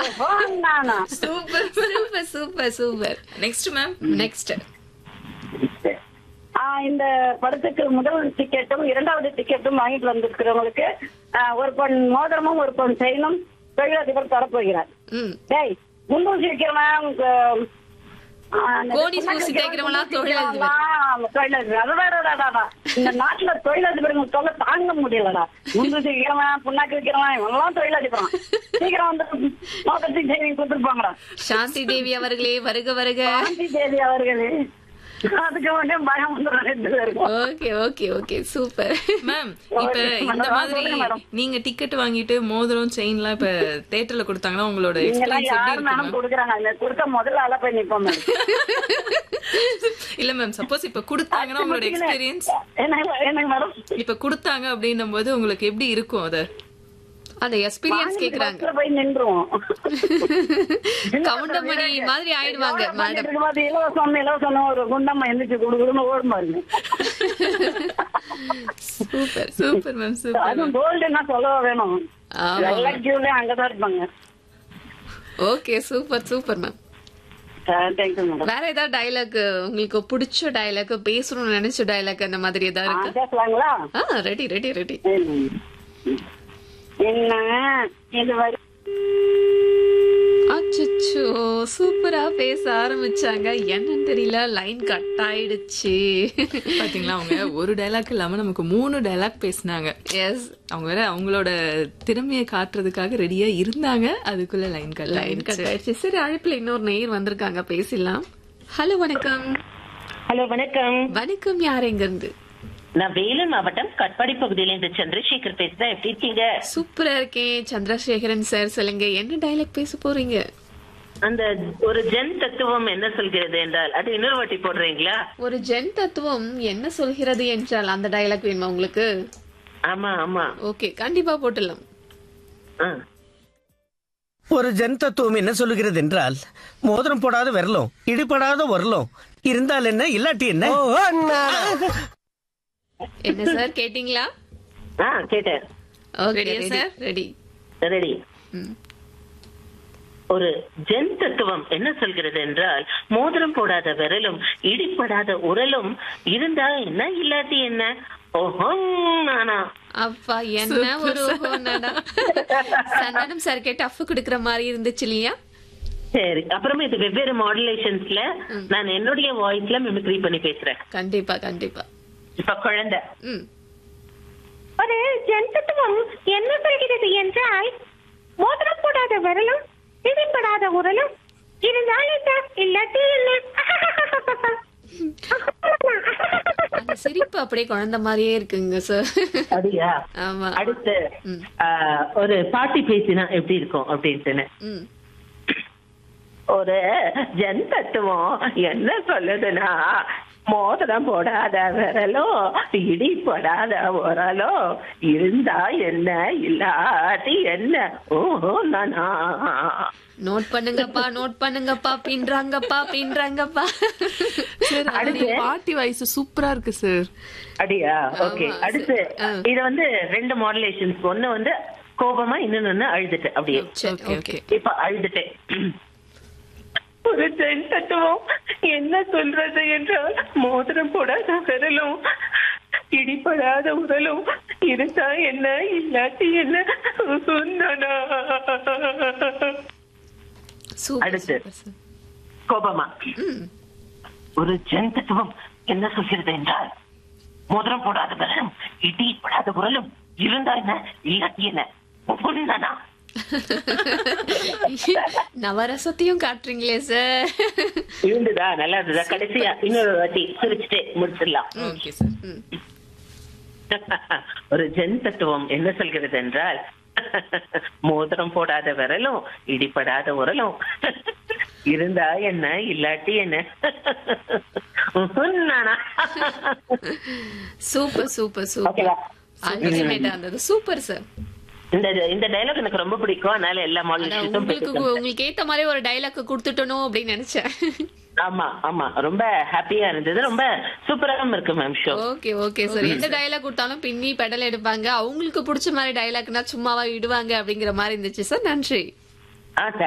நானா super super super super next ma'am next ஆ, இந்த படத்துக்கு முதல் டிக்கெட்டும் இரண்டாவது டிக்கெட்டும் வாங்கிட்டு வந்திருக்கிறவங்களுக்கு ஆ, ஒரு பொன் மோதிரமும் ஒரு பொன் செயினும் தொழிலதிபர் தரப்போகிறார் ம் டேய் முன்னூறு சீக்கிரவன் கோடி ஊசி தேய்க்கிறவன்லாம் தொழிலதிபர். தொழிலதிபர் அது வேறடாடா இந்த நாட்டுல தொழிலதிபர்கள் தொல்லை தாங்க முடியலடா முன்னூறு சீக்கிரவன் புண்ணாக்கு வைக்கிறவன் இவங்கெல்லாம் தொழிலதிபரம் சீக்கிரம் வந்து மோதிரத்தையும் செய்தி கொடுத்துருப்பாங்கடா சாந்தி தேவி அவர்களே வருக வருக காந்தி தேதி அவர்களே அதுக்கு உடனே பயம் வந்துடும் ரெண்டு பேருக்கும் okay okay okay super ma'am இப்ப Okay, இந்த madam. மாதிரி சொல்லுங்க, madam. நீங்க டிக்கெட் வாங்கிட்டு மோதிரம் செயின்லாம் இப்ப தேட்டர்ல கொடுத்தாங்கன்னா உங்களோட நீங்கெல்லாம் எக்ஸ்பீரியன்ஸ் எப்படி யார் இருக்கும் மேடம் ma'am? கொடுக்குறாங்க அந்த கொடுத்த முதல்ல ஆள போய் நிப்போம் மேடம் இல்ல மேம் சப்போஸ் இப்ப கொடுத்தாங்கன்னா உங்களோட எக்ஸ்பீரியன்ஸ் என்ன என்னங்க மேடம் இப்ப கொடுத்தாங்க அப்படின்னும் போது உங்களுக்கு எப்படி இருக்கும் அது அந்த எக்ஸ்பீரியன்ஸ் கேக்குறாங்க பஸ்ல போய் நின்றுவோம் கவுண்டமணி மாதிரி ஆயிடுவாங்க மேடம் இருக்கும்போது இலவசம் இலவசம் ஒரு குண்டம்மா எந்திரிச்சு கொடுக்கணும்னு ஓடும் பாருங்க சூப்பர் சூப்பர் மேம் சூப்பர் அதுவும் கோல்டுன்னா சொல்லவா வேணும் ஆமா எல்லா கியூலயும் அங்கதான் இருப்பாங்க okay super super ma'am thank you madam வேற ஏதாவது டைலாக் உங்களுக்கு பிடிச்ச டைலாக் பேசணும்னு நினைச்ச டைலாக் அந்த மாதிரி ஏதாவது இருக்கு பேசலாங்களா ஆ ரெடி ரெடி ரெடி என்ன இது வரை அச்சோ சூப்பரா பேச ஆரம்பிச்சாங்க என்னன்னு தெரியல லைன் கட் ஆயிடுச்சு பாத்தீங்களா அவங்க ஒரு டைலாக் இல்லாம நமக்கு மூணு டைலாக் பேசினாங்க எஸ் அவங்க வேற அவங்களோட திறமையை காட்டுறதுக்காக ரெடியா இருந்தாங்க அதுக்குள்ள லைன் கட் லைன் கட் ஆயிடுச்சு சரி அழைப்புல இன்னொரு நேயர் வந்திருக்காங்க பேசிடலாம் ஹலோ வணக்கம் ஹலோ வணக்கம் வணக்கம் யார் எங்க இருந்து நான் வேலூர் மாவட்டம் கட்பாடி பகுதியில இருந்து சந்திரசேகர் பேசுறேன் எப்படி இருக்கீங்க சூப்பரா இருக்கேன் சந்திரசேகரன் சார் சொல்லுங்க என்ன டைலாக் பேச போறீங்க அந்த ஒரு ஜென் தத்துவம் என்ன சொல்கிறது என்றால் அது இன்னொரு வாட்டி போடுறீங்களா ஒரு ஜென் தத்துவம் என்ன சொல்கிறது என்றால் அந்த டைலாக் வேணுமா உங்களுக்கு ஆமா ஆமா ஓகே கண்டிப்பா போட்டுடலாம் ஆ. ஒரு ஜன் தத்துவம் என்ன சொல்லுகிறது என்றால் மோதிரம் போடாத விரலும் இடிபடாத உரலும் இருந்தால் என்ன இல்லாட்டி என்ன என்ன சார் கேட்டீங்களா ஆ கேட்டேன் ஓகே Ready-யா, sir sir? ரெடி ரெடி ஒரு ஜென் தத்துவம் என்ன சொல்கிறது என்றால் மோதிரம் போடாத விரலும் இடிப்படாத உரலும் இருந்தா என்ன இல்லாட்டி என்ன ஓஹோ நானா அப்பா என்ன ஒரு ஓஹோனடா. சந்தானம் சார்க்கே டஃப் குடுக்கற மாதிரி இருந்துச்சு இல்லையா சரி அப்புறமா இது வெவ்வேறு மாடுலேஷன்ஸ்ல நான் என்னுடைய வாய்ஸ்ல மிமிக்ரி பண்ணி பேசுறேன் கண்டிப்பா கண்டிப்பா இப்ப குழந்தை ம் ஒரு ஜந்தத்துவம் என்ன சொல்கிறது என்றால் மோதிரம் போடாத விரலும் இடிப்படாத உரலும் இருந்தால் என்ன இல்லாட்டி என்ன அந்த சிரிப்பு அப்படியே குழந்தை மாதிரியே இருக்குங்க சார் அப்படியா ஆமா அடுத்து ம். ஆஹ், ஒரு பாட்டி பேசினா எப்படி இருக்கும் அப்படின்ட்டுன்னு ம் ஒரு ஜன் தத்துவம் என்ன சொல்லுதுன்னா மோதிரம் போடாத விரலும் இடி போடாத உரலும் இருந்தா என்ன இல்லாட்டி என்ன ஓஹோ நானா நோட் பண்ணுங்கப்பா நோட் பண்ணுங்கப்பா பின்றாங்கப்பா பின்றாங்கப்பா சார் அடுத்து? பாட்டி வாய்ஸ் சூப்பரா இருக்கு சார் அப்படியா ஓகே ஆமா, அடுத்து ஆ. இது வந்து ரெண்டு மாடுலேஷன்ஸ் ஒண்ணு வந்து கோபமா இன்னொன்னு வந்து அழுதுட்டு அப்படியே சரி ஓகே ஓகே ஓகே இப்ப அழுதுட்டேன் ஒரு ஜென் தத்துவம் என்ன சொல்றது என்றால் மோதிரம் போடாத விரலும் இடிப்படாத உரலும் இருந்தா என்ன இல்லாட்டி என்ன நானா? சூப்பர் அடுத்து. சூப்பர் சார் கோபமா ஒரு ஜென் தத்துவம் என்ன சொல்கிறது என்றால் மோதிரம் போடாத விரலும் இடிப்படாத உரலும் இருந்தா என்ன இல்லாட்டி என்ன நானா? நவரசத்தையும் காட்டுறீங்களே சார் இருந்துதா நல்லா இருந்ததா கடைசியா இன்னொரு வாட்டி சிரிச்சுட்டே முடிச்சிடலாம் ஓகே சார் ஒரு ஜென் தத்துவம் என்ன சொல்கிறது என்றால் மோதிரம் போடாத விரலும் இடிப்படாத உரலும் இருந்தா என்ன இல்லாட்டி என்ன நானா? சூப்பர் சூப்பர் சூப்பர் ஓகேவா? அல்டிமேட்டா இருந்தது சூப்பர் சார் இந்த இந்த டைலாக் எனக்கு ரொம்ப பிடிக்கும் அதனால எல்லா அதான் மாடல்ஸும் உங்களுக்கு உங்களுக்கு ஏத்த மாதிரி ஒரு டைலாக் கொடுத்துட்டணும் அப்படின்னு நினைச்சேன் ஆமா ஆமா ரொம்ப ஹாப்பியா இருந்தது ரொம்ப சூப்பராகவும் இருக்கு ma'am show okay okay sir எந்த டைலாக் கொடுத்தாலும் பின்னி பெடல் எடுப்பாங்க அவங்களுக்கு பிடிச்ச மாதிரி டைலாக்னா சும்மாவா விடுவாங்க அப்படிங்கிற மாதிரி இருந்துச்சு சார் நன்றி ஆ